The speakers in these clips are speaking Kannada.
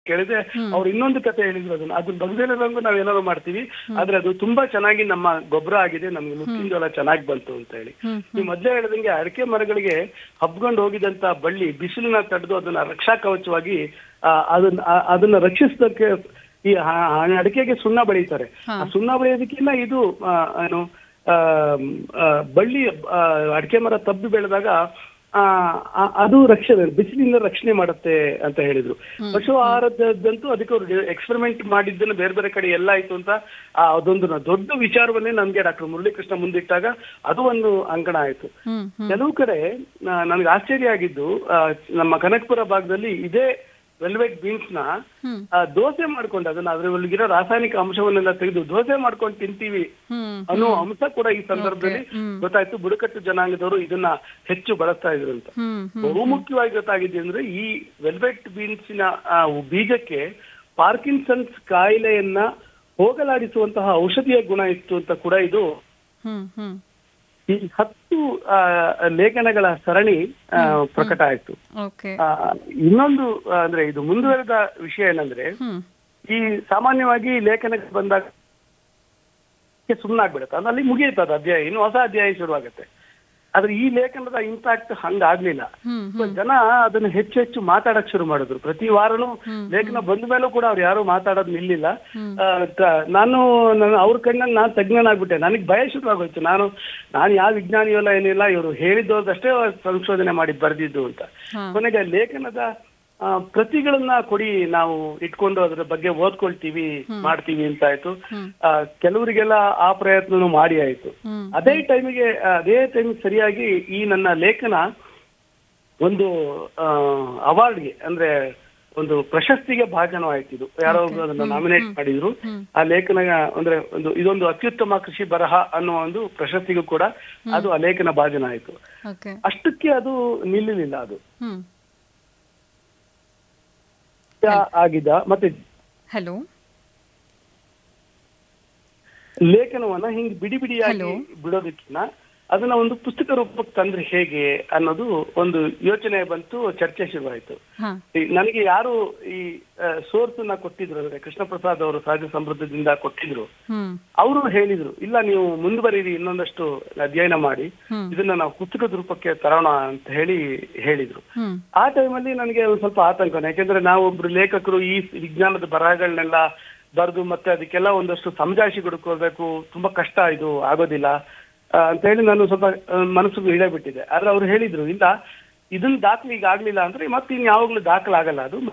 ಕೇಳಿದ್ರೆ ಅವ್ರು ಇನ್ನೊಂದು ಕತೆ ಹೇಳಿದ್ರು ಅದನ್ನ ಅದನ್ನ ಬಗ್ದಿರೋದಂಗು ನಾವ್ ಏನಾದ್ರು ಮಾಡ್ತೀವಿ ಆದ್ರೆ ಅದು ತುಂಬಾ ಚೆನ್ನಾಗಿ ನಮ್ಮ ಗೊಬ್ಬರ ಆಗಿದೆ ನಮ್ಗೆ ಮುಸ್ಲಿಂ ಜೋಳ ಚೆನ್ನಾಗಿ ಬಂತು ಅಂತ ಹೇಳಿ ನೀವು ಮೊದ್ಲೇ ಹೇಳಿದಂಗೆ ಅಡಿಕೆ ಮರಗಳಿಗೆ ಹಬ್ಕೊಂಡು ಹೋಗಿದಂತ ಬಳ್ಳಿ ಬಿಸಿಲನ್ನ ತಡೆದು ಅದನ್ನ ರಕ್ಷಾ ಕವಚವಾಗಿ ಆ, ಅದನ್ನ ಆ, ಅದನ್ನ ರಕ್ಷಿಸೋದಕ್ಕೆ ಈ ಹ- ಹ- ಅಡಿಕೆಗೆ ಸುಣ್ಣ ಬೆಳೀತಾರೆ ಆ ಸುಣ್ಣ ಬೆಳೆಯೋದಕ್ಕಿಂತ ಇದು ಆ, ಏನು ಆ, ಆ, ಬಳ್ಳಿ ಆ, ಅಡಿಕೆ ಮರ ತಬ್ಬಿ ಬೆಳೆದಾಗ ಆ, ಆ- ಅದು ರಕ್ಷಣೆ ಬಿಸಿಲಿಂದ ರಕ್ಷಣೆ ಮಾಡುತ್ತೆ ಅಂತ ಹೇಳಿದ್ರು ಪಶು ಆಹಾರದಂತೂ ಅದಕ್ಕೆ ಅವರು ಎಕ್ಸ್ಪೆರಿಮೆಂಟ್ ಮಾಡಿದ್ದನ್ನು ಬೇರೆ ಬೇರೆ ಕಡೆ ಎಲ್ಲ ಆಯ್ತು ಅಂತ ಆ, ಅದೊಂದು ನ- ದೊಡ್ಡ ವಿಚಾರವನ್ನೇ ನಮ್ಗೆ ಡಾಕ್ಟರ್ ಮುರಳೀಕೃಷ್ಣ ಮುಂದಿಟ್ಟಾಗ ಅದು ಒಂದು ಅಂಕಣ ಆಯ್ತು ಹ್ಮ್ ಕೆಲವು ಕಡೆ ನ- ನನಗೆ ಆಶ್ಚರ್ಯ ಆಗಿದ್ದು ಆ, ನಮ್ಮ ಕನಕಪುರ ಭಾಗದಲ್ಲಿ ಇದೇ ವೆಲ್ವೆಟ್ ಬೀನ್ಸ್ ನ ಹ್ಮ್ ಆ, ದೋಸೆ ಮಾಡ್ಕೊಂಡು ಅದನ್ನ ಅದ್ರೊಳಗಿರೋ ರಾಸಾಯನಿಕ ಅಂಶವನ್ನೆಲ್ಲ ತೆಗೆದು ದೋಸೆ ಮಾಡ್ಕೊಂಡು ತಿಂತೀವಿ ಹ್ಮ್ ಅನ್ನೋ ಅಂಶ ಕೂಡ ಈ ಸಂದರ್ಭದಲ್ಲಿ ಗೊತ್ತಾಯ್ತು ಬುಡಕಟ್ಟು ಜನಾಂಗದವರು ಇದನ್ನ ಹೆಚ್ಚು ಬಳಸ್ತಾ ಇದ್ರು ಅಂತ ಹ್ಮ್ ಬಹುಮುಖ್ಯವಾಗಿ ಗೊತ್ತಾಗಿದೆ ಅಂದ್ರೆ ಈ ವೆಲ್ವೆಟ್ ಬೀನ್ಸಿನ ಆ, ಬೀಜಕ್ಕೆ ಪಾರ್ಕಿನ್ಸನ್ಸ್ ಕಾಯಿಲೆಯನ್ನ ಹೋಗಲಾಡಿಸುವಂತಹ ಔಷಧೀಯ ಗುಣ ಇತ್ತು ಅಂತ ಕೂಡ ಇದು ಹ್ಮ್ ಹ್ಮ್ ಈ ಹತ್ತು ಆ, ಲೇಖನಗಳ ಸರಣಿ ಆ, ಪ್ರಕಟ ಆಯ್ತು ಓಕೆ ಆ, ಇನ್ನೊಂದು ಆ, ಅಂದ್ರೆ ಇದು ಮುಂದುವರೆದ ವಿಷಯ ಏನಂದ್ರೆ ಹ್ಮ್ ಈ ಸಾಮಾನ್ಯವಾಗಿ ಲೇಖನಕ್ಕೆ ಬಂದಾಗ ಸುಮ್ಮನಾಗ್ಬಿಡುತ್ತೆ ಅಂದ್ರೆ ಅಲ್ಲಿ ಮುಗಿಯುತ್ತೆ ಅದು ಅಧ್ಯಾಯ ಇನ್ನು ಹೊಸ ಅಧ್ಯಾಯ ಶುರುವಾಗುತ್ತೆ ಆದ್ರೆ ಈ ಲೇಖನದ ಇಂಪ್ಯಾಕ್ಟ್ ಹಂಗಾಗ್ಲಿಲ್ಲ ಹ್ಮ್ So, ಜನ ಅದನ್ನ ಹೆಚ್ಚು ಹೆಚ್ಚು ಮಾತಾಡಕ್ ಶುರು ಮಾಡಿದ್ರು ಪ್ರತಿ ವಾರನೂ ಲೇಖನ ಬಂದ ಮೇಲೂ ಕೂಡ ಅವ್ರು ಯಾರು ಮಾತಾಡೋದು ನಿಲ್ಲಿಲ್ಲ ಆ, ಕ- ನಾನು ನಾನು ಅವ್ರ ಕಣ್ಣಲ್ಲಿ ನಾನು ತಜ್ಞನಾಗ್ಬಿಟ್ಟೆ ನನಗೆ ಭಯ ಶುರುವಾಗೋಯ್ತು ನಾನು ನಾನು ಯಾವ ವಿಜ್ಞಾನಿಯೂ ಅಲ್ಲ ಏನಿಲ್ಲ ಇವರು ಹೇಳಿದ್ದೋದಷ್ಟೇ ಸಂಶೋಧನೆ ಮಾಡಿ ಬರೆದಿದ್ದು ಅಂತ ಹಾ. ಕೊನೆಗೆ ಲೇಖನದ ಆ, ಪ್ರತಿಗಳನ್ನ ಕೊಡಿ ನಾವು ಇಟ್ಕೊಂಡು ಅದ್ರ ಬಗ್ಗೆ ಓದ್ಕೊಳ್ತೀವಿ ಮಾಡ್ತೀವಿ ಅಂತ ಆಯ್ತು ಆ, ಕೆಲವರಿಗೆಲ್ಲ ಆ ಪ್ರಯತ್ನನೂ ಮಾಡಿ ಆಯ್ತು ಹ್ಮ್ ಅದೇ ಟೈಮಿಗೆ ಅದೇ ಟೈಮಿಗೆ ಸರಿಯಾಗಿ ಈ ನನ್ನ ಲೇಖನ ಒಂದು ಅವಾರ್ಡ್ಗೆ ಅಂದ್ರೆ ಒಂದು ಪ್ರಶಸ್ತಿಗೆ ಭಾಜನವಾಯ್ತು ಇದು ಯಾರೋ ಒಬ್ರು ಅದನ್ನ ನಾಮಿನೇಟ್ ಮಾಡಿದ್ರು ಆ ಲೇಖನ ಅಂದ್ರೆ ಒಂದು ಇದೊಂದು ಅತ್ಯುತ್ತಮ ಕೃಷಿ ಬರಹ ಅನ್ನೋ ಒಂದು ಪ್ರಶಸ್ತಿಗೂ ಕೂಡ ಅದು ಆ ಲೇಖನ ಭಾಜನ ಆಯ್ತು ಓಕೆ ಅಷ್ಟಕ್ಕೆ ಅದು ನಿಲ್ಲಲಿಲ್ಲ ಅದು ಹ್ಮ್ ಆಗಿದ್ದ ಮತ್ತೆ ಹಲೋ ಲೇಖನವನ್ನ ಹಿಂಗ್ ಬಿಡಿ ಬಿಡಿಯಾಗಿ ಬಿಡೋದಕ್ಕಿಂತ ಅದನ್ನ ಒಂದು ಪುಸ್ತಕ ರೂಪಕ್ಕೆ ತಂದ್ರೆ ಹೇಗೆ ಅನ್ನೋದು ಒಂದು ಯೋಚನೆ ಬಂತು ಚರ್ಚೆ ಶುರುವಾಯ್ತು ಹಾ ಈ ನನಗೆ ಯಾರು ಈ ಸೋರ್ಸ್ ನ ಕೊಟ್ಟಿದ್ರು ಅಂದ್ರೆ ಕೃಷ್ಣ ಪ್ರಸಾದ್ ಅವರು ಸಹಜ ಸಮೃದ್ಧದಿಂದ ಕೊಟ್ಟಿದ್ರು ಹ್ಮ್ ಅವರು ಹೇಳಿದ್ರು ಇಲ್ಲ ನೀವು ಮುಂದುವರಿರಿ ಇನ್ನೊಂದಷ್ಟು ಅಧ್ಯಯನ ಮಾಡಿ ಹ್ಮ್. ಇದನ್ನ ನಾವು ಪುಸ್ತಕದ ರೂಪಕ್ಕೆ ತರೋಣ ಅಂತ ಹೇಳಿ ಹೇಳಿದ್ರು ಹ್ಮ್ ಆ ಟೈಮಲ್ಲಿ ನನಗೆ ಒಂದ್ ಸ್ವಲ್ಪ ಆತಂಕನೆ ಯಾಕೆಂದ್ರೆ ನಾವೊಬ್ರು ಲೇಖಕರು ಈ ವಿಜ್ಞಾನದ ಬರಹಗಳನ್ನೆಲ್ಲ ಬರೆದು ಮತ್ತೆ ಅದಕ್ಕೆಲ್ಲ ಒಂದಷ್ಟು ಸಮಜಾಯಿಷಿ ಕೊಡ್ಕೋಬೇಕು ತುಂಬಾ ಕಷ್ಟ ಇದು ಆಗೋದಿಲ್ಲ ಆ, ಅಂತ ಹೇಳಿ ನಾನು ಸ್ವಲ್ಪ ಆ, ಮನಸ್ಸಿಗೆ ಇಳೇ ಬಿಟ್ಟಿದೆ ಆದ್ರೆ ಅವ್ರು ಹೇಳಿದ್ರು ಇಲ್ಲ ಇದನ್ನ ದಾಖಲೆ ಈಗ ಆಗ್ಲಿಲ್ಲ ಅಂದ್ರೆ ಮತ್ತೆ ಇನ್ ಯಾವಾಗ್ಲೂ ದಾಖಲಾಗಲ್ಲ ಅದು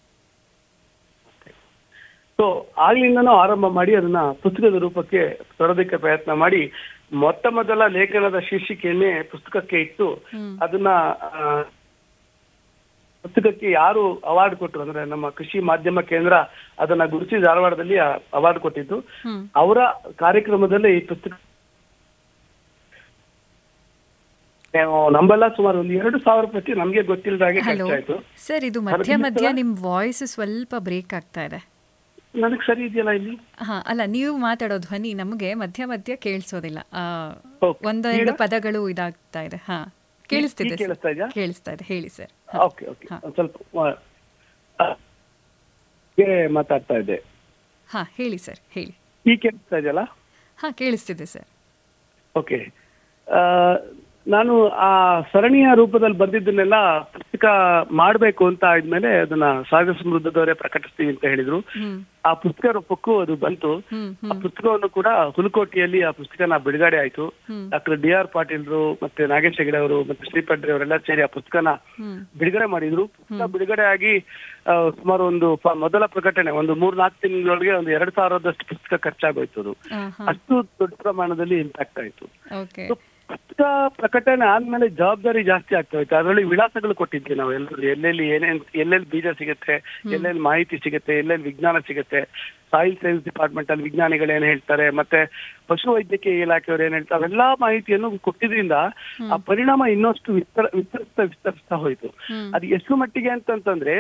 ಸೊ ಆಗ್ಲಿಂದನೂ ಆರಂಭ ಮಾಡಿ ಅದನ್ನ ಪುಸ್ತಕದ ರೂಪಕ್ಕೆ ತರೋದಕ್ಕೆ ಪ್ರಯತ್ನ ಮಾಡಿ ಮೊಟ್ಟ ಮೊದಲ ಲೇಖನದ ಶೀರ್ಷಿಕೆಯನ್ನೇ ಪುಸ್ತಕಕ್ಕೆ ಇಟ್ಟು ಅದನ್ನ ಆ, ಪುಸ್ತಕಕ್ಕೆ ಯಾರು ಅವಾರ್ಡ್ ಕೊಟ್ಟರು ಅಂದ್ರೆ ನಮ್ಮ ಕೃಷಿ ಮಾಧ್ಯಮ ಕೇಂದ್ರ ಅದನ್ನ ಗುರುತಿಸಿ ಧಾರವಾಡದಲ್ಲಿ ಅವಾರ್ಡ್ ಕೊಟ್ಟಿದ್ದು ಹ್ಮ್ ಅವರ ಕಾರ್ಯಕ್ರಮದಲ್ಲಿ ಈ ಪುಸ್ತಕ ನಾವು ನಂಬಲ್ಲ ಸುಮಾರು ಒಂದು ಎರಡು ಸಾವಿರ ಪ್ರತಿ ನಮ್ಗೆ ಗೊತ್ತಿಲ್ಲದಾಗೆ ಹಲೋ ಖರ್ಚಾಯ್ತು ಸರ್ ಇದು ಮಧ್ಯ ಮಧ್ಯ ನಿಮ್ ವಾಯ್ಸ್ ಸ್ವಲ್ಪ ಬ್ರೇಕ್ ಆಗ್ತಾ ಇದೆ ನನಗೆ ಸರಿ ಇದೆಯಲ್ಲ ಇಲ್ಲಿ ಹಾ ಅಲ್ಲ ನೀವು ಮಾತಾಡೋ ಧ್ವನಿ ನಮಗೆ ಮಧ್ಯ ಮಧ್ಯ ಕೇಳಿಸೋದಿಲ್ಲ ಆ, Okay. ಒಂದೆರಡು ಪದಗಳು ಇದಾಗ್ತಾ ಇದೆ ಹಾ ಕೇಳಿಸ್ತಿದೆ ಈಗ sir. ಕೇಳಿಸ್ತಾ ಇದೆಯಾ? ಕೇಳಿಸ್ತಾ ಇದೆ ಹೇಳಿ ಸರ್ ಓಕೆ ಓಕೆ ಒಂದ್ ಸ್ವಲ್ಪ ಆ, ಗೆ ಮಾತಾಡ್ತಾ ಇದ್ದೆ ಹಾ ಹೇಳಿ ಸರ್ ಹೇಳಿ ಈ ಕೇಳಿಸ್ತಾ ಇದೆಯಲ್ಲ ಹಾ ಕೇಳಿಸ್ತಿದೆ ಸರ್ ಓಕೆ ನಾನು ಆ ಸರಣಿಯ ರೂಪದಲ್ಲಿ ಬಂದಿದ್ದನ್ನೆಲ್ಲ ಪುಸ್ತಕ ಮಾಡಬೇಕು ಅಂತ ಆದ್ಮೇಲೆ ಅದನ್ನ ಸಾಗರ ಸಮೃದ್ಧದವರೇ ಪ್ರಕಟಿಸ್ತೀವಿ ಅಂತ ಹೇಳಿದ್ರು ಹ್ಮ್ ಆ ಪುಸ್ತಕ ರೂಪಕ್ಕೂ ಅದು ಬಂತು ಹ್ಮ್ ಆ ಪುಸ್ತಕವನ್ನು ಕೂಡ ಹುಲಕೋಟೆಯಲ್ಲಿ ಆ ಪುಸ್ತಕನ ಬಿಡುಗಡೆ ಆಯ್ತು ಹ್ಮ್. ಡಾಕ್ಟರ್ ಡಿ ಆರ್ ಪಾಟೀಲ್ರು ಮತ್ತೆ ನಾಗೇಶ್ ಹೆಗಡೆ ಅವರು ಮತ್ತೆ ಶ್ರೀಪಡ್ರೆ ಅವರೆಲ್ಲ ಸೇರಿ ಆ ಪುಸ್ತಕನ ಹ್ಮ್ ಬಿಡುಗಡೆ ಮಾಡಿದ್ರು ಪುಸ್ತಕ ಬಿಡುಗಡೆ ಆಗಿ ಆ, ಸುಮಾರು ಒಂದು ಪ- ಮೊದಲ ಪ್ರಕಟಣೆ ಒಂದು ಮೂರ್ ನಾಲ್ಕು ತಿಂಗಳೊಳಗೆ ಒಂದು ಎರಡ್ ಸಾವಿರದಷ್ಟು ಪುಸ್ತಕ ಖರ್ಚಾಗೋಯ್ತು ಅದು ಆ, ಹಾ ಅಷ್ಟು ದೊಡ್ಡ ಪ್ರಮಾಣದಲ್ಲಿ ಇಂಪ್ಯಾಕ್ಟ್ ಆಯ್ತು ಓಕೆ So, ಪುಸ್ತಕ ಪ್ರಕಟಣೆ ಆದ್ಮೇಲೆ ಜವಾಬ್ದಾರಿ ಜಾಸ್ತಿ ಆಗ್ತಾ ಹೋಯ್ತು ಅದರಲ್ಲಿ ವಿಳಾಸಗಳು ಕೊಟ್ಟಿದ್ವಿ ನಾವು ಎಲ್ಲರೂ ಎಲ್ಲೆಲ್ಲಿ ಏನೇನ್ ಎಲ್ಲೆಲ್ಲಿ ಬೀಜ ಸಿಗುತ್ತೆ ಎಲ್ಲೆಲ್ಲಿ ಮಾಹಿತಿ ಸಿಗುತ್ತೆ ಎಲ್ಲೆಲ್ಲಿ ವಿಜ್ಞಾನ ಸಿಗುತ್ತೆ ಸಾಯಿಲ್ ಸೈನ್ಸ್ ಡಿಪಾರ್ಟ್ಮೆಂಟ್ ಅಲ್ಲಿ ವಿಜ್ಞಾನಿಗಳು ಏನ್ ಹೇಳ್ತಾರೆ ಮತ್ತೆ ಪಶು ವೈದ್ಯಕೀಯ ಇಲಾಖೆಯವರು ಏನ್ ಹೇಳ್ತಾರೆ ಅವೆಲ್ಲಾ ಮಾಹಿತಿಯನ್ನು ಕೊಟ್ಟಿದ್ರಿಂದ ಆ ಪರಿಣಾಮ ಇನ್ನಷ್ಟು ವಿಸ್ತರ ವಿಸ್ತರಿಸ್ತಾ ವಿಸ್ತರಿಸ್ತಾ ಹೋಯ್ತು ಹ್ಮ್. ಅದು ಎಷ್ಟು ಮಟ್ಟಿಗೆ ಅಂತಂತಂದ್ರೆ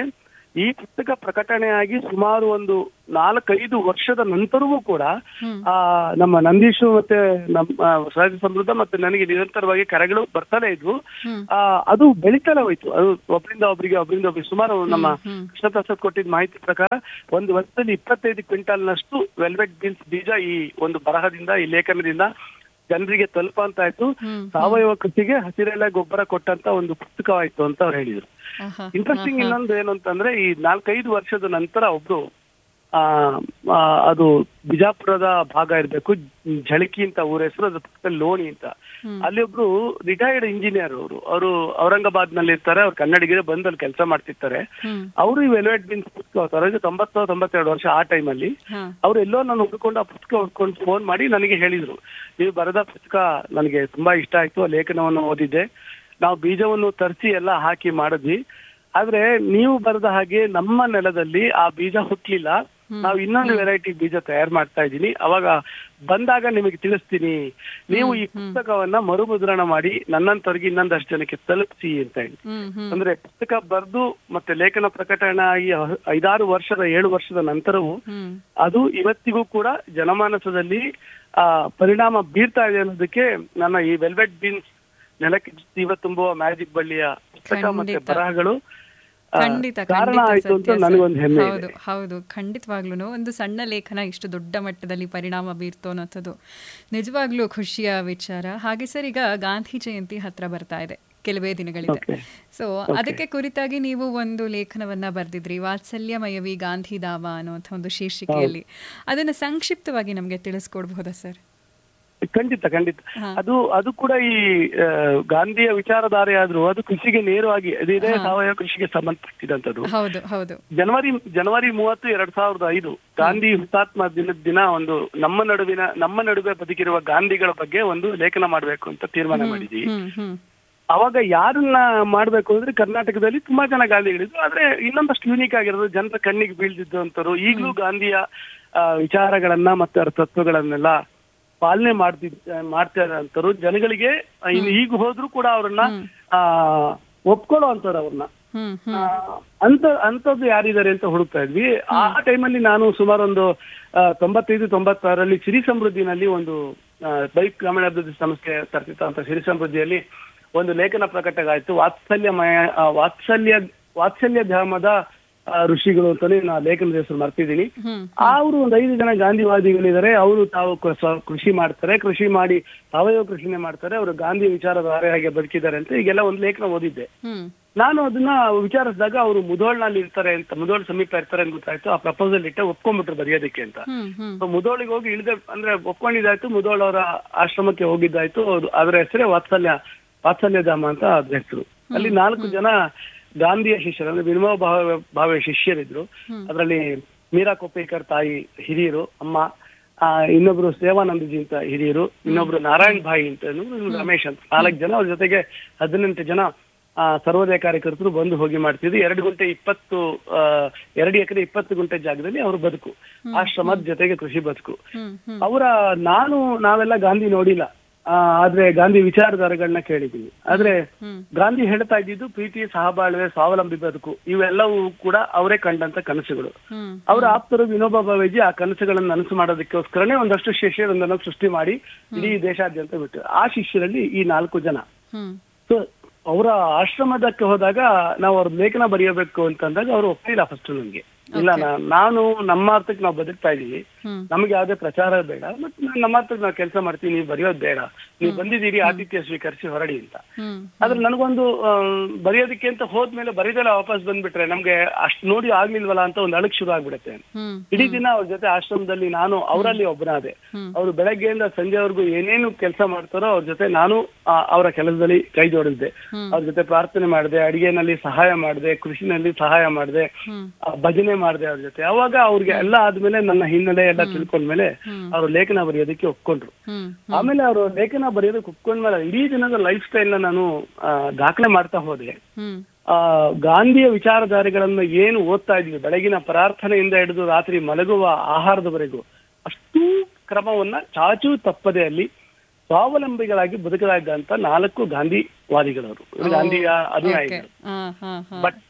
ಈ ಪುಸ್ತಕ ಪ್ರಕಟಣೆಯಾಗಿ ಸುಮಾರು ಒಂದು ನಾಲ್ಕೈದು ವರ್ಷದ ನಂತರವೂ ಕೂಡ ಆ ನಮ್ಮ ನಂದೀಶು ಮತ್ತೆ ನಮ್ಮ ಸಹಜ ಸಮೃದ್ಧ ಮತ್ತೆ ನನಗೆ ನಿರಂತರವಾಗಿ ಕರೆಗಳು ಬರ್ತಾನೆ ಇದ್ವು ಆ ಅದು ಬೆಳಿತಾನೆ ಹೋಯ್ತು ಅದು ಒಬ್ಬರಿಂದ ಒಬ್ಬರಿಗೆ ಒಬ್ಬರಿಂದ ಒಬ್ಬರಿಗೆ ಸುಮಾರು ನಮ್ಮ ಕೃಷ್ಣ ಪ್ರಸಾದ್ ಕೊಟ್ಟಿದ್ದ ಮಾಹಿತಿ ಪ್ರಕಾರ ಒಂದು ವರ್ಷದಲ್ಲಿ ಇಪ್ಪತ್ತೈದು ಕ್ವಿಂಟಾಲ್ನಷ್ಟು ವೆಲ್ವೆಟ್ ಬೀನ್ಸ್ ಬೀಜ ಈ ಒಂದು ಬರಹದಿಂದ ಈ ಲೇಖನದಿಂದ ಜನರಿಗೆ ತಲುಪಂತ ಆಯ್ತು ಸಾವಯವ ಕೃಷಿಗೆ ಹಸಿರೆಲೆ ಗೊಬ್ಬರ ಕೊಟ್ಟಂತ ಒಂದು ಪುಸ್ತಕವಾಯ್ತು ಅಂತ ಅವ್ರು ಹೇಳಿದ್ರು ಆಹಾ. ಇಂಟ್ರೆಸ್ಟಿಂಗ್ ಇನ್ನೊಂದು ಏನು ಅಂತಂದ್ರೆ ಈ ನಾಲ್ಕೈದು ವರ್ಷದ ನಂತರ ಒಬ್ರು ಆ ಆ, ಅದು ಬಿಜಾಪುರದ ಭಾಗ ಇರ್ಬೇಕು ಝಳಕಿ ಅಂತ ಊರ ಹೆಸರು ಅದ್ರ ಪಕ್ಕದಲ್ಲಿ ಲೋಣಿ ಅಂತ ಅಲ್ಲಿ ಒಬ್ರು ರಿಟೈರ್ಡ್ ಇಂಜಿನಿಯರ್ ಅವರು ಅವರು ಔರಂಗಾಬಾದ್ ನಲ್ಲಿ ಇರ್ತಾರೆ ಅವ್ರು ಕನ್ನಡಿಗರೇ ಬಂದು ಅಲ್ಲಿ ಕೆಲಸ ಮಾಡ್ತಿರ್ತಾರೆ ಹ್ಮ್ ಅವರು ಈ ವೆಲ್ವೆಟ್ ಬಿನ್ಸ್ ಪುಸ್ತಕ ಓದ್ತಾರೆ ತೊಂಬತ್ತು ತೊಂಬತ್ತೆರಡು ವರ್ಷ ಆ ಟೈಮಲ್ಲಿ ಹಾ ಅವ್ರು ಎಲ್ಲೋ ನಾನು ಹುಡ್ಕೊಂಡು ಆ ಪುಸ್ತಕ ಹುಡ್ಕೊಂಡು ಫೋನ್ ಮಾಡಿ ನನಗೆ ಹೇಳಿದ್ರು ನೀವು ಬರೆದ ಪುಸ್ತಕ ನನಗೆ ತುಂಬಾ ಇಷ್ಟ ಆಯ್ತು ಆ ಲೇಖನವನ್ನು ಓದಿದ್ದೆ ನಾವು ಬೀಜವನ್ನು ತರಿಸಿ ಎಲ್ಲ ಹಾಕಿ ಮಾಡಿದ್ವಿ ಆದ್ರೆ ನೀವು ಬರೆದ ಹಾಗೆ ನಮ್ಮ ನೆಲದಲ್ಲಿ ಆ ಬೀಜ ಹುಟ್ಲಿಲ್ಲ ನಾವು ಇನ್ನೊಂದು ವೆರೈಟಿ ಬೀಜ ತಯಾರು ಮಾಡ್ತಾ ಇದ್ದೀನಿ ಅವಾಗ ಬಂದಾಗ ನಿಮಗೆ ತಿಳಿಸ್ತೀನಿ ನೀವು ಈ ಪುಸ್ತಕವನ್ನ ಮರುಮುದ್ರಣ ಮಾಡಿ ನನ್ನಂತವ್ರಿಗೆ ಇನ್ನೊಂದಷ್ಟು ಜನಕ್ಕೆ ತಲುಪಿಸಿ ಅಂತ ಹೇಳಿ ಹ್ಮ್ ಹ್ಮ್ ಅಂದ್ರೆ ಪುಸ್ತಕ ಬರೆದು ಮತ್ತೆ ಲೇಖನ ಪ್ರಕಟಣೆ ಆಗಿ ಐದಾರು ವರ್ಷದ ಏಳು ವರ್ಷದ ನಂತರವೂ ಹ್ಮ್ ಅದು ಇವತ್ತಿಗೂ ಕೂಡ ಜನಮಾನಸದಲ್ಲಿ ಆ ಪರಿಣಾಮ ಬೀರ್ತಾ ಇದೆ ಅನ್ನೋದಕ್ಕೆ ನನ್ನ ಈ ವೆಲ್ವೆಟ್ ಬೀನ್ಸ್ ನೆಲಕ್ಕೆ ಜೀವ ತುಂಬುವ ಮ್ಯಾಜಿಕ್ ಬಳ್ಳಿಯ ಪುಸ್ತಕ ಮತ್ತೆ ಖಂಡಿತ. ಬರಹಗಳು ಆ, ಖಂಡಿತ ಕಾರಣ ಖಂಡಿತ ಆಯ್ತು ಅಂತ ಸತ್ಯ ಸರ್. ನನಗೊಂದು ಹೆಮ್ಮೆ ಇದೆ ಹೌದು ಹೌದು ಖಂಡಿತವಾಗ್ಲೂ ಒಂದು ಸಣ್ಣ ಲೇಖನ ಇಷ್ಟು ದೊಡ್ಡ ಮಟ್ಟದಲ್ಲಿ ಪರಿಣಾಮ ಬೀರ್ತು ಅನ್ನೋಂಥದ್ದು ನಿಜವಾಗ್ಲೂ ಖುಷಿಯ ವಿಚಾರ ಹಾಗೆ ಸರ್ ಈಗ ಗಾಂಧಿ ಜಯಂತಿ ಹತ್ರ ಬರ್ತಾ ಇದೆ ಕೆಲವೇ ದಿನಗಳಿದೆ Okay. ಸೊ ಅದಕ್ಕೆ ಕುರಿತಾಗಿ ನೀವು ಒಂದು ಲೇಖನವನ್ನ ಬರೆದಿದ್ರಿ ವಾತ್ಸಲ್ಯಮಯವಿ ಗಾಂಧಿಧಾಮ ಅನ್ನುವಂಥ ಒಂದು ಶೀರ್ಷಿಕೆಯಲ್ಲಿ ಅದನ್ನ ಸಂಕ್ಷಿಪ್ತವಾಗಿ ನಮಗೆ ತಿಳಿಸ್ಕೊಡ್ಬಹುದಾ ಸರ್ ಖಂಡಿತ ಖಂಡಿತ ಹಾ. ಅದು ಅದು ಕೂಡ ಈ ಆ, ಗಾಂಧಿಯ ವಿಚಾರಧಾರೆ ಆದ್ರೂ ಅದು ಕೃಷಿಗೆ ನೇರವಾಗಿ ಅದಿದೆ ಸಾವಯವ ಕೃಷಿಗೆ ಸಂಬಂಧಪಟ್ಟಿದಂತದ್ದು ಹೌದು ಹೌದು ಜನವರಿ ಜನವರಿ ಮೂವತ್ತು ಎರಡ್ ಸಾವಿರದ ಐದು ಗಾಂಧಿ ಹುತಾತ್ಮ ದಿನದ ದಿನ ಒಂದು ನಮ್ಮ ನಡುವಿನ ನಮ್ಮ ನಡುವೆ ಬದುಕಿರುವ ಗಾಂಧಿಗಳ ಬಗ್ಗೆ ಒಂದು ಲೇಖನ ಮಾಡ್ಬೇಕು ಅಂತ ತೀರ್ಮಾನ ಮಾಡಿದ್ವಿ ಹ್ಮ್ ಹ್ಮ್ ಅವಾಗ ಯಾರನ್ನ ಮಾಡ್ಬೇಕು ಅಂದ್ರೆ ಕರ್ನಾಟಕದಲ್ಲಿ ತುಂಬಾ ಜನ ಗಾಂಧಿಗಳಿದ್ರು ಆದ್ರೆ ಇನ್ನೊಂದಷ್ಟು ಯೂನಿಕ್ ಆಗಿರೋದು ಜನರ ಕಣ್ಣಿಗೆ ಬೀಳ್ದಿದ್ದು ಅಂತರು ಈಗಲೂ ಗಾಂಧಿಯ ಆ, ವಿಚಾರಗಳನ್ನ ಮತ್ತೆ ಅವರ ತತ್ವಗಳನ್ನೆಲ್ಲ ಪಾಲನೆ ಮಾಡ್ತಿದ್ದ ಮಾಡ್ತಾ ಇರೋಂಥವ್ರು ಜನಗಳಿಗೆ ಆ, ಇನ್ನು ಈಗ ಹೋದ್ರು ಕೂಡ ಅವ್ರನ್ನ ಆ ಒಪ್ಕೊಳ್ಳೋ ಅಂತಾರ ಅವ್ರನ್ನ ಹ್ಮ್ ಹ್ಮ್ ಆ, ಅಂತ ಅಂತದ್ದು ಯಾರಿದ್ದಾರೆ ಅಂತ ಹುಡುಕ್ತಾ ಇದ್ವಿ ಆ ಟೈಮಲ್ಲಿ ನಾನು ಸುಮಾರು ಒಂದು ಆ, ತೊಂಬತ್ತೈದು ತೊಂಬತ್ತಾರರಲ್ಲಿ ಸಿರಿ ಸಮೃದ್ಧಿನಲ್ಲಿ ಒಂದು ಆ, ಬೈಕ್ ಗ್ರಾಮೀಣಾಭಿವೃದ್ಧಿ ಸಂಸ್ಥೆ ತರ್ತಿತ್ತಂತ ಸಿರಿ ಸಮೃದ್ಧಿಯಲ್ಲಿ ಒಂದು ಲೇಖನ ಪ್ರಕಟ ಆಯ್ತು ವಾತ್ಸಲ್ಯಮಯ ಆ, ವಾತ್ಸಲ್ಯ ವಾತ್ಸಲ್ಯ ಧಾಮದ ಆ, ಋಷಿಗಳು ಅಂತಾನೆ ನಾನು ಲೇಖನದ ಹೆಸರು ಮರ್ತಿದ್ದೀನಿ ಹ್ಮ್ ಅವರು ಒಂದು ಐದು ಜನ ಗಾಂಧಿವಾದಿಗಳಿದ್ದಾರೆ ಅವರು ತಾವು ಕ- ಸ್ವ- ಕೃಷಿ ಮಾಡ್ತಾರೆ ಕೃಷಿ ಮಾಡಿ ಸಾವಯವ ಕೃಷಿನೇ ಮಾಡ್ತಾರೆ ಅವರು ಗಾಂಧಿ ವಿಚಾರಧಾರೆ ಹಾಗೆ ಬದುಕಿದ್ದಾರೆ ಅಂತ ಈಗೆಲ್ಲ ಒಂದು ಲೇಖನ ಓದಿದ್ದೆ ಹ್ಮ್ ನಾನು ಅದನ್ನ ವಿಚಾರಿಸಿದಾಗ ಅವರು ಮುಧೋಳ್ನಲ್ಲಿ ಇರ್ತಾರೆ ಅಂತ ಮುಧೋಳ್ ಸಮೀಪ ಇರ್ತಾರೆ ಅಂತ ಗೊತ್ತಾಯ್ತು ಆ ಪ್ರಪೋಸಲ್ ಇಟ್ಟ ಒಪ್ಕೊಂಡ್ಬಿಟ್ರು ಬರೆಯೋದಕ್ಕೆ ಅಂತ ಹ್ಮ್ ಹ್ಮ್ So ಮುಧೋಳಿಗೆ ಹೋಗಿ ಇಳಿದ ಅಂದ್ರೆ ಒಪ್ಕೊಂಡಿದ್ದಾಯ್ತು ಮುಧೋಳ್ ಅವರ ಆಶ್ರಮಕ್ಕೆ ಹೋಗಿದ್ದಾಯ್ತು ಅದು- ಅದರ ಹೆಸರೇ ವಾತ್ಸಲ್ಯ ವಾತ್ಸಲ್ಯ ಧಾಮ ಅಂತ ಅದ್ರ ಹೆಸರು ಅಲ್ಲಿ ನಾಲ್ಕು ಜನ ಗಾಂಧಿಯ ಶಿಷ್ಯರು ಅಂದ್ರೆ ವಿನೋಬ ಭಾವ ಭಾವೆ ಶಿಷ್ಯರಿದ್ರು ಅದರಲ್ಲಿ ಮೀರಾ ಕೊಪ್ಪೇಕರ್ ತಾಯಿ ಹಿರಿಯರು ಅಮ್ಮ ಆ, ಇನ್ನೊಬ್ರು ಸೇವಾನಂದಜಿ ಅಂತ ಹಿರಿಯರು ಇನ್ನೊಬ್ರು ನಾರಾಯಣ್ ಭಾಯಿ ಅಂತ ಇನ್ನೊಬ್ರು ರಮೇಶ್ ಅಂತ ನಾಲ್ಕು ಜನ ಅವ್ರ ಜೊತೆಗೆ ಹದಿನೆಂಟು ಜನ ಆ, ಸರ್ವೋದಯ ಕಾರ್ಯಕರ್ತರು ಬಂದು ಹೋಗಿ ಮಾಡ್ತಿದ್ರು ಎರಡು ಗಂಟೆ ಇಪ್ಪತ್ತು ಆ, ಎರಡು ಎಕರೆ ಇಪ್ಪತ್ತು ಗುಂಟೆ ಜಾಗದಲ್ಲಿ ಅವ್ರ ಬದುಕು ಆಶ್ರಮದ ಜೊತೆಗೆ ಕೃಷಿ ಬದುಕು ಹ್ಮ್ ಹ್ಮ್ ಅವರ ನಾನು ನಾವೆಲ್ಲ ಗಾಂಧಿ ನೋಡಿಲ್ಲ ಆ, ಆದ್ರೆ ಗಾಂಧಿ ವಿಚಾರಧಾರೆಗಳನ್ನ ಕೇಳಿದೀವಿ ಆದ್ರೆ ಹ್ಮ್. ಗಾಂಧಿ ಹೇಳ್ತಾ ಇದ್ದಿದ್ದು ಪ್ರೀತಿ ಸಹಬಾಳ್ವೆ ಸ್ವಾವಲಂಬಿ ಬದುಕು ಇವೆಲ್ಲವೂ ಕೂಡ ಅವರೇ ಕಂಡಂತ ಕನಸುಗಳು ಹ್ಮ್ ಅವರ ಆಪ್ತರು ವಿನೋಬಾ ಭಾವೇಜಿ ಆ ಕನಸುಗಳನ್ನು ನನಸು ಮಾಡೋದಕ್ಕೋಸ್ಕರನೇ ಒಂದಷ್ಟು ಶಿಷ್ಯರೊಂದನ್ನು ಸೃಷ್ಟಿ ಮಾಡಿ ಇಡೀ ದೇಶಾದ್ಯಂತ ಬಿಟ್ಟು ಆ ಶಿಷ್ಯರಲ್ಲಿ ಈ ನಾಲ್ಕು ಜನ ಹ್ಮ್ ಸೊ ಅವರ ಆಶ್ರಮದಕ್ಕೆ ಹೋದಾಗ ನಾವು ಅವ್ರ ಲೇಖನ ಬರೆಯಬೇಕು ಅಂತಂದಾಗ ಅವರು ಒಪ್ಪಿಲ್ಲ ಫಸ್ಟ್ ನಮ್ಗೆ ಇಲ್ಲ ನಾ- ನಾನು ನಮ್ಮ ಅರ್ಥಕ್ಕೆ ನಾವು ಬದುಕ್ತಾ ಇದೀವಿ ಹ್ಮ್ ನಮ್ಗೆ ಯಾವ್ದೇ ಪ್ರಚಾರ ಬೇಡ ಮತ್ತೆ ನಾನ್ ನಮ್ಮ ಅರ್ಥಕ್ಕೆ ನಾವು ಕೆಲಸ ಮಾಡ್ತೀವಿ ನೀವು ಬರೆಯೋದು ಬೇಡ ನೀವು ಬಂದಿದ್ದೀರಿ ಆತಿಥ್ಯ ಸ್ವೀಕರಿಸಿ ಹೊರಡಿ ಅಂತ ಹ್ಮ್ ಆದ್ರೆ ನನಗೊಂದು ಆಮ್, ಬರೆಯೋದಕ್ಕೆ ಅಂತ ಹೋದ್ಮೇಲೆ ಬರೀದೆಲ್ಲ ವಾಪಸ್ ಬಂದ್ಬಿಟ್ರೆ ನಮ್ಗೆ ಅಷ್ಟ್ ನೋಡಿ ಆಗ್ಲಿಲ್ವಲ್ಲ ಅಂತ ಒಂದು ಅಳಕ್ ಶುರು ಆಗ್ಬಿಡುತ್ತೆ ಹ್ಮ್ ಇಡೀ ದಿನ ಅವ್ರ ಜೊತೆ ಆಶ್ರಮದಲ್ಲಿ ನಾನು ಅವರಲ್ಲಿ ಒಬ್ಬನಾದೆ ಅವರು ಬೆಳಗ್ಗೆಯಿಂದ ಸಂಜೆವರೆಗೂ ಏನೇನು ಕೆಲಸ ಮಾಡ್ತಾರೋ ಅವ್ರ ಜೊತೆ ನಾನು ಆ, ಅವರ ಕೆಲಸದಲ್ಲಿ ಕೈ ಜೋಡಿಸಿದೆ ಅವ್ರ ಜೊತೆ ಪ್ರಾರ್ಥನೆ ಮಾಡಿದೆ ಅಡಿಗೆನಲ್ಲಿ ಸಹಾಯ ಮಾಡಿದೆ ಕೃಷಿನಲ್ಲಿ ಸಹಾಯ ಮಾಡಿದೆ ಹ್ಮ್ ಭಜನೆ ಮಾಡಿದೆ ಅವ್ರ ಜೊತೆ ಅವಾಗ ಅವ್ರಿಗೆ ಎಲ್ಲ ಆದ್ಮೇಲೆ ನನ್ನ ಹಿನ್ನೆಲೆ ಎಲ್ಲ ತಿಳ್ಕೊಂಡ್ಮೇಲೆ ಅವರು ಲೇಖನ ಬರೆಯೋದಕ್ಕೆ ಒಪ್ಕೊಂಡ್ರು ಹ್ಮ್ ಆಮೇಲೆ ಅವರು ಲೇಖನ ಬರೆಯೋದಕ್ಕೆ ಒಪ್ಕೊಂಡ್ಮೇಲೆ ಇಡೀ ದಿನದ ಲೈಫ್ ಸ್ಟೈಲ್ ನ ನಾನು ಆ, ದಾಖಲೆ ಮಾಡ್ತಾ ಹೋದೆ ಹ್ಮ್ ಆ ಗಾಂಧಿಯ ವಿಚಾರಧಾರೆಗಳನ್ನು ಏನು ಓದ್ತಾ ಇದ್ವಿ ಬೆಳಗಿನ ಪ್ರಾರ್ಥನೆಯಿಂದ ಹಿಡಿದು ರಾತ್ರಿ ಮಲಗುವ ಆಹಾರದವರೆಗೂ ಅಷ್ಟೂ ಕ್ರಮವನ್ನ ಚಾಚೂ ತಪ್ಪದೆ ಅಲ್ಲಿ ಸ್ವಾವಲಂಬಿಗಳಾಗಿ ಬದುಕಲಾಗಿದ್ದಂತ ನಾಲ್ಕು ಗಾಂಧಿವಾದಿಗಳವರು ಇವ್ರು ಗಾಂಧಿಯ ಓಕೆ ಅನುಯಾಯಿಗಳು ಹಾ ಹಾ ಹಾ ಬಟ್ಟೆ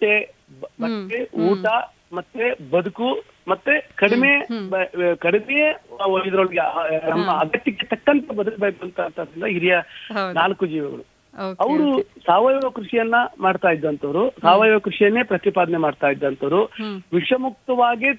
ಬ- ಬಟ್ಟೆ ಊಟ ಮತ್ತೆ ಬದುಕು ಮತ್ತೆ ಕಡಿಮೆ ಬ- ಕಡಿಮೆ ಇದ್ರೊಳಗೆ ಆ, ನಮ್ಮ ಅಗತ್ಯಕ್ಕೆ ತಕ್ಕಂತೆ ಬದುಕಬೇಕು ಅಂತ ಅಂತಂದ್ರೆ ಹಿರಿಯ ಹೌದು. ನಾಲ್ಕು ಜೀವಿಗಳು ಓಕೆ ಅವರು ಸಾವಯವ ಕೃಷಿಯನ್ನ ಮಾಡ್ತಾ ಇದ್ದಂತವ್ರು ಸಾವಯವ ಕೃಷಿಯನ್ನೇ ಪ್ರತಿಪಾದನೆ ಮಾಡ್ತಾ ಇದ್ದಂತವ್ರು ವಿಷಮುಕ್ತವಾಗಿ